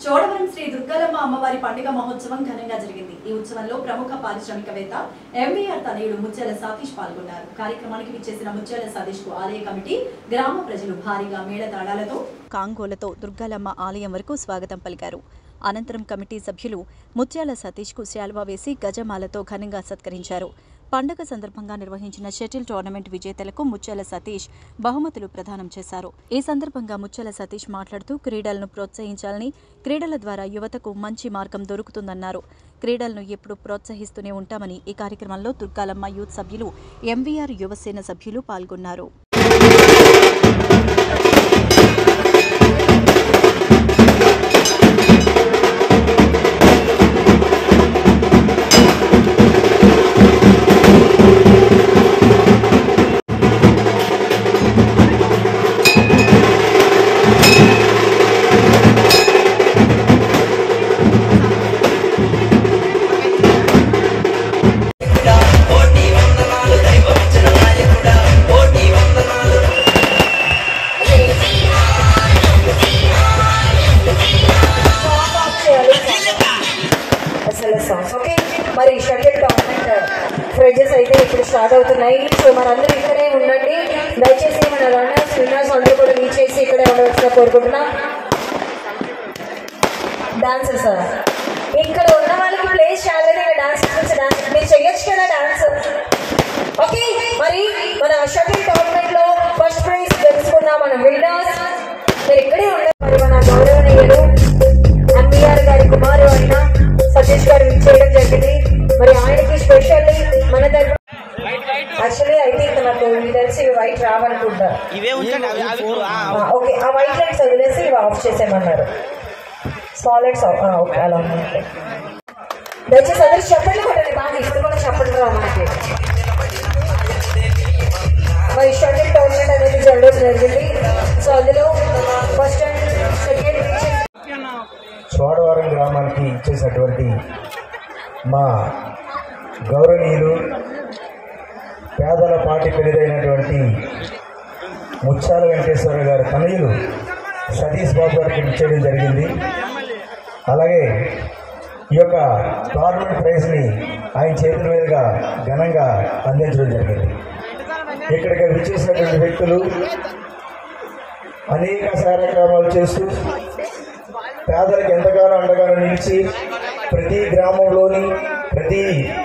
చోడవరం శ్రీ దుర్గాలమ్మ అమ్మవారి పండుగ మహోత్సవం ఘనంగా జరిగింది ఈ ఉత్సవంలో ప్రముఖ పారిశ్రామికవేత్త ఎంవీఆర్ తనయుడు ముత్యాల సతీష్ పాల్గొన్నారు కార్యక్రమానికి విచ్చేసిన ముత్యాల సతీష్ కు ఆలయ కమిటీ గ్రామ ప్రజలు భారీగా మేళతాళాలతో కాంగోలతో దుర్గాలమ్మ ఆలయం వరకు స్వాగతం పలికారు అనంతరం కమిటీ సభ్యులు ముత్యాల సతీష్కు శాల్వా వేసి గజమాలతో ఘనంగా సత్కరించారు పండగ సందర్భంగా నిర్వహించిన షటిల్ టోర్నమెంట్ విజేతలకు ముత్యాల సతీష్ బహుమతులు ప్రదానం చేశారు ఈ సందర్భంగా ముత్యాల సతీష్ మాట్లాడుతూ క్రీడలను ప్రోత్సహించాలని క్రీడల ద్వారా యువతకు మంచి మార్గం దొరుకుతుందన్నారు క్రీడలను ఎప్పుడు ప్రోత్సహిస్తూనే ఉంటామని ఈ కార్యక్రమంలో దుర్గాలమ్మ యూత్ సభ్యులు ఎంవీఆర్ యువసేన సభ్యులు పాల్గొన్నారు అసలు సాంగ్స్ ఓకే మరి షటిల్ టోర్నమెంట్ ఫ్రెడ్జెస్ అయితే ఇప్పుడు స్టార్ట్ అవుతున్నాయి సో మనందరూ ఇక్కడే ఉండండి దయచేసి మన రన్నర్స్ విన్నర్స్ అందరూ కూడా రీచ్ చేసి ఇక్కడే ఉండవలసిన కోరుకుంటున్నాం డాన్సర్ సార్ ఇక్కడ ఉన్న వాళ్ళకి ప్లేస్ చాలా డాన్స్ డాన్స్ మీరు చెయ్యొచ్చు కదా డాన్స్ ఓకే మరి మన షటిల్ టోర్నమెంట్ లో ఫస్ట్ ప్రైజ్ గెలుచుకున్న మన విన్నర్స్ మీరు ఇక్కడే ఉన్నారు మరి మన గౌరవనీయులు ఎంబీఆర్ గారి కుమారు అయిన సతీష్ గారు చేయడం జరిగింది మరి ఆయనకి స్పెషల్లీ మన దగ్గర యాక్చువల్లీ ఐ థింక్ నాకు ఇవి తెలిసి ఇవి వైట్ రావనుకుంటా ఇవే ఉంచండి అవి అవి ఆ, ఓకే ఆ వైట్ లైట్స్ వదిలేసి ఇవి ఆఫ్ చేసేయమన్నారు స్మాల్ లైట్స్ ఓకే అలా ఉన్నాయి దయచేసి అందరూ చెప్పండి కొట్టండి బాగా ఇప్పుడు కూడా చెప్పండి రా మనకి మరి షటిల్ టోర్నమెంట్ అనేది జరగడం జరిగింది సో అందులో ఫస్ట్ అండ్ సెకండ్ చోడవరం గ్రామానికి ఇచ్చేసినటువంటి మా గౌరవనీయులు పేదల పాటి పెరిదైనటువంటి ముత్యాల వెంకటేశ్వర గారి తనయులు సతీష్ బాబు గారికి ఇచ్చేయడం జరిగింది అలాగే ఈ యొక్క టోర్నమెంట్ ప్రైజ్ని ఆయన చేతుల మీదుగా ఘనంగా అందించడం జరిగింది ఇక్కడికి విచ్చేసినటువంటి వ్యక్తులు అనేక కార్యక్రమాలు చేస్తూ పేదలకు ఎంతగానో అండగానో నిలిచి ప్రతి గ్రామంలోని ప్రతి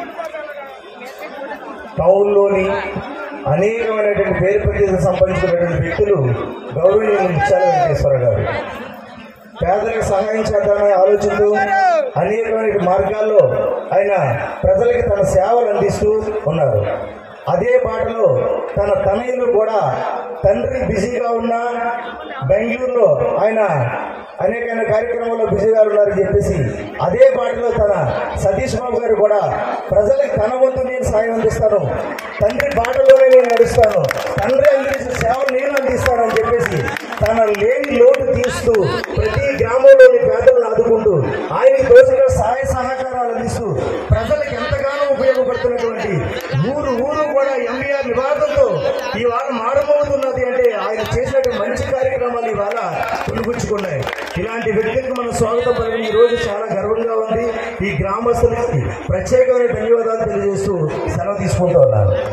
టౌన్లోని అనేకమైనటువంటి పేరు ప్రతిష్టలు సంపాదించుకున్నటువంటి వ్యక్తులు గౌరవనీయులు ముత్యాల వెంకటేశ్వర గారు పేదలకు సహాయం చేద్దామనే ఆలోచనతో అనేకమైన మార్గాల్లో ఆయన ప్రజలకి తన సేవలు అందిస్తూ ఉన్నారు అదే బాటలో తన తనయులు కూడా తండ్రి బిజీగా ఉన్నా బెంగళూరులో ఆయన అనేకమైన కార్యక్రమాల్లో బిజీగా ఉన్నారని చెప్పేసి అదే బాటలో తన సతీష్ బాబు గారు కూడా ప్రజలకు తన వంతు నేను సాయం అందిస్తాను తండ్రి బాటలోనే నేను నడుస్తాను తండ్రి అందించిన సేవలు నేను అందిస్తానని చెప్పేసి తన లేని లోటు తీస్తూ ప్రతి గ్రామంలోని పేదలను ఆదుకుంటూ ఆయనకి తోచిన సహాయ సహకారాలు అందిస్తూ ప్రజలకు ఎంతగానో ఉపయోగపడుతున్నటువంటి ఊరు ఊరు కూడా ఎంబీఆర్ నివాదంతో ఇవాళ మారమవుతున్నది అంటే ఆయన చేసినటువంటి మంచి కార్యక్రమాలు ఇవాళ పులుగుచ్చుకున్నాయి ఇలాంటి వ్యక్తులకు మనం స్వాగతం పలకడం ఈ రోజు చాలా గర్వంగా ఉంది ఈ గ్రామస్తులకి ప్రత్యేకమైన ధన్యవాదాలు తెలియజేస్తూ సెలవు తీసుకుంటూ ఉన్నాను